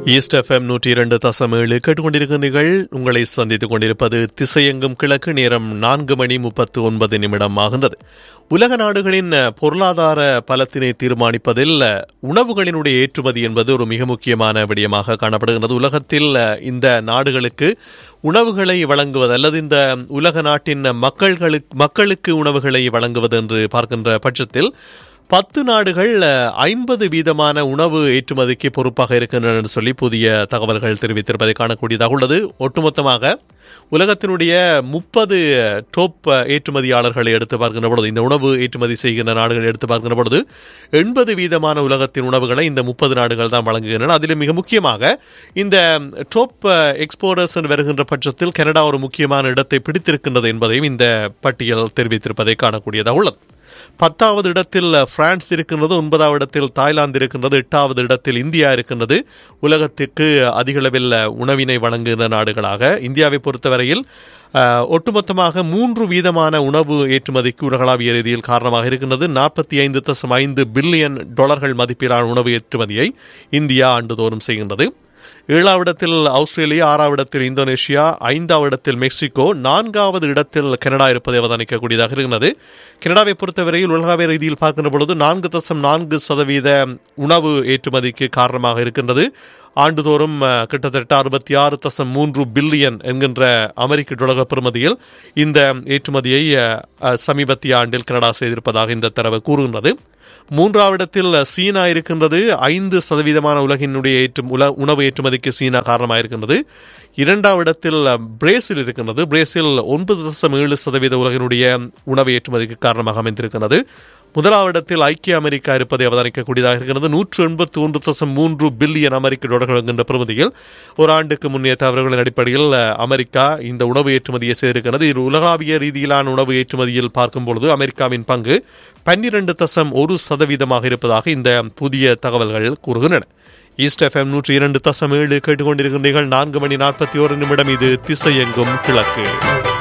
east FM நூற்றி இரண்டு தசம் ஏழு கேட்டுக்கொண்டிருக்கிறீர்கள் உங்களை சந்தித்துக் கொண்டிருப்பது திசையெங்கும் கிழக்கு நேரம் நான்கு மணி முப்பத்து ஒன்பது நிமிடம் ஆகின்றது உலக நாடுகளின் பொருளாதார பலத்தினை தீர்மானிப்பதில் உணவுகளினுடைய ஏற்றுமதி என்பது ஒரு மிக முக்கியமான விடயமாக காணப்படுகின்றது உலகத்தில் இந்த நாடுகளுக்கு உணவுகளை வழங்குவது அல்லது இந்த உலக நாட்டின் மக்கள்களுக்கு மக்களுக்கு உணவுகளை வழங்குவது என்று பார்க்கின்ற பட்சத்தில் பத்து நாடுகள் ஐம்பது வீதமான உணவு ஏற்றுமதிக்கு பொறுப்பாக இருக்கின்றன என்று சொல்லி புதிய தகவல்கள் தெரிவித்திருப்பதை காணக்கூடியதாக உள்ளது ஒட்டுமொத்தமாக உலகத்தினுடைய முப்பது டோப் ஏற்றுமதியாளர்களை எடுத்து பார்க்கின்ற பொழுது இந்த உணவு ஏற்றுமதி செய்கின்ற நாடுகளை எடுத்து பார்க்கின்ற பொழுது எண்பது வீதமான உலகத்தின் உணவுகளை இந்த முப்பது நாடுகள் தான் வழங்குகின்றன அதிலும் மிக முக்கியமாக இந்த டோப் எக்ஸ்போர்டர்ஸ் வருகின்ற பட்சத்தில் கனடா ஒரு முக்கியமான இடத்தை பிடித்திருக்கின்றது என்பதையும் இந்த பட்டியல் தெரிவித்திருப்பதை காணக்கூடியதாக உள்ளது பத்தாவது இடத்தில் பிரான்ஸ் இருக்கின்றது ஒன்பதாவது இடத்தில் தாய்லாந்து இருக்கின்றது எட்டாவது இடத்தில் இந்தியா இருக்கின்றது உலகத்திற்கு அதிகளவில் உணவினை வழங்குகின்ற நாடுகளாக இந்தியாவை பொறுத்தவரையில் ஒட்டுமொத்தமாக மூன்று வீதமான உணவு ஏற்றுமதிக்கு உலகளாவிய ரீதியில் காரணமாக இருக்கின்றது நாற்பத்தி ஐந்து தசம் ஐந்து பில்லியன் டாலர்கள் மதிப்பிலான உணவு ஏற்றுமதியை இந்தியா ஆண்டுதோறும் செய்கின்றது ஏழாவது இடத்தில் ஆஸ்திரேலியா ஆறாவது இடத்தில் இந்தோனேஷியா ஐந்தாவது இடத்தில் மெக்சிகோ நான்காவது இடத்தில் கனடா இருப்பதை அவதானிக்கக்கூடியதாக இருக்கிறது கனடாவை பொறுத்தவரையில் உலகாவிய ரீதியில் பார்க்கின்ற பொழுது நான்கு தசம் நான்கு சதவீத உணவு ஏற்றுமதிக்கு காரணமாக இருக்கின்றது ஆண்டுதோறும் கிட்டத்தட்ட அறுபத்தி ஆறு தசம் மூன்று பில்லியன் என்கின்ற அமெரிக்க டாலர் பெறுமதியில் இந்த ஏற்றுமதியை சமீபத்திய ஆண்டில் கனடா செய்திருப்பதாக இந்த தரவு கூறுகின்றது மூன்றாவது இடத்தில் சீனா இருக்கின்றது ஐந்து சதவீதமான உலகினுடைய ஏற்று உல உணவு ஏற்றுமதிக்கு சீனா காரணமாக இருக்கின்றது இரண்டாவது இடத்தில் பிரேசில் இருக்கின்றது பிரேசில் ஒன்பது தசம் ஏழு சதவீத உலகினுடைய உணவு ஏற்றுமதிக்கு காரணமாக அமைந்திருக்கிறது முதலாவது இடத்தில் ஐக்கிய அமெரிக்கா இருப்பதை அவதானிக்கக்கூடியதாக இருக்கிறது நூற்று எண்பத்தி ஒன்று தசம் மூன்று பில்லியன் அமெரிக்க டாலர்கள் என்கின்ற பெறுமதியில் ஒரு ஆண்டுக்கு முன்னே தவறுகளின் அடிப்படையில் அமெரிக்கா இந்த உணவு ஏற்றுமதியை செய்திருக்கிறது இது உலகாவிய ரீதியிலான உணவு ஏற்றுமதியில் பார்க்கும் பொழுது அமெரிக்காவின் பங்கு பன்னிரண்டு தசம் ஒரு சதவீதமாக இருப்பதாக இந்த புதிய தகவல்கள் கூறுகின்றன ஈஸ்ட் எஃப்எம் நூற்றி இரண்டு தசம் ஏழு கேட்டுக்கொண்டிருக்கின்றீர்கள் நான்கு மணி நாற்பத்தி ஒரு நிமிடம் இது திசையெங்கும் கிழக்கு